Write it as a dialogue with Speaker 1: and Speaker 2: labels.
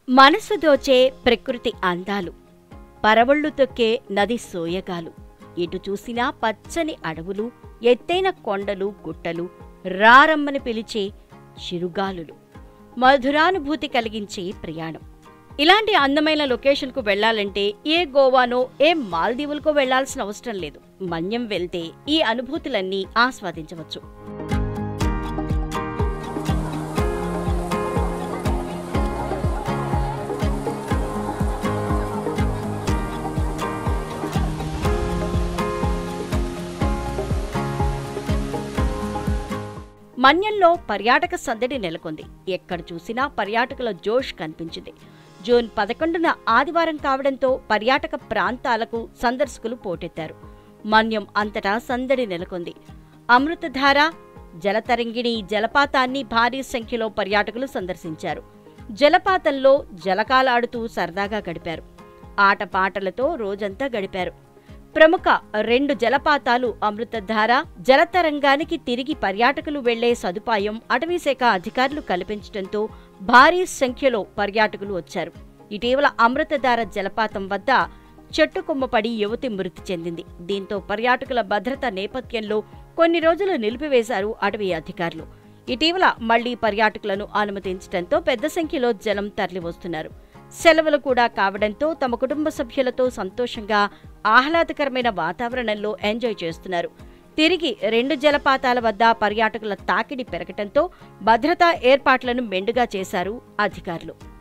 Speaker 1: మనసు దోచే ప్రకృతి అందాలు పరవళ్ళు తొక్కే నది సోయగాలు ఇటు చూసినా పచ్చని అడవులు ఎత్తైన కొండలు గుట్టలు రారమ్మని పిలిచే చిరుగాలులు మధురానుభూతి కలిగించే ప్రయాణం ఇలాంటి అందమైన లొకేషన్కు వెళ్ళాలంటే ఏ గోవానో ఏ మాల్దీవులకో వెళ్లాల్సిన అవసరం లేదు మన్యం వెళ్తే ఈ అనుభూతులన్నీ ఆస్వాదించవచ్చు మన్యంలో పర్యాటక సందడి నెలకొంది ఎక్కడ చూసినా పర్యాటకుల జోష్ కనిపించింది జూన్ పదకొండున ఆదివారం కావడంతో పర్యాటక ప్రాంతాలకు సందర్శకులు పోటెత్తారు మన్యం అంతటా సందడి నెలకొంది అమృతధార జలతరంగిణి జలపాతాన్ని భారీ సంఖ్యలో పర్యాటకులు సందర్శించారు జలపాతంలో జలకాలాడుతూ సరదాగా గడిపారు ఆటపాటలతో రోజంతా గడిపారు ప్రముఖ రెండు జలపాతాలు అమృతధార జలతరంగానికి తిరిగి పర్యాటకులు వెళ్లే సదుపాయం అటవీశాఖ అధికారులు కల్పించడంతో భారీ సంఖ్యలో పర్యాటకులు వచ్చారు ఇటీవల అమృతధార జలపాతం వద్ద చెట్టు కొమ్మపడి యువతి మృతి చెందింది దీంతో పర్యాటకుల భద్రత నేపథ్యంలో కొన్ని రోజులు నిలిపివేశారు అటవీ అధికారులు ఇటీవల మళ్లీ పర్యాటకులను అనుమతించడంతో పెద్ద సంఖ్యలో జనం తరలివస్తున్నారు సెలవులు కూడా కావడంతో తమ కుటుంబ సభ్యులతో సంతోషంగా ఆహ్లాదకరమైన వాతావరణంలో ఎంజాయ్ చేస్తున్నారు తిరిగి రెండు జలపాతాల వద్ద పర్యాటకుల తాకిడి పెరగటంతో భద్రతా ఏర్పాట్లను మెండుగా చేశారు అధికారులు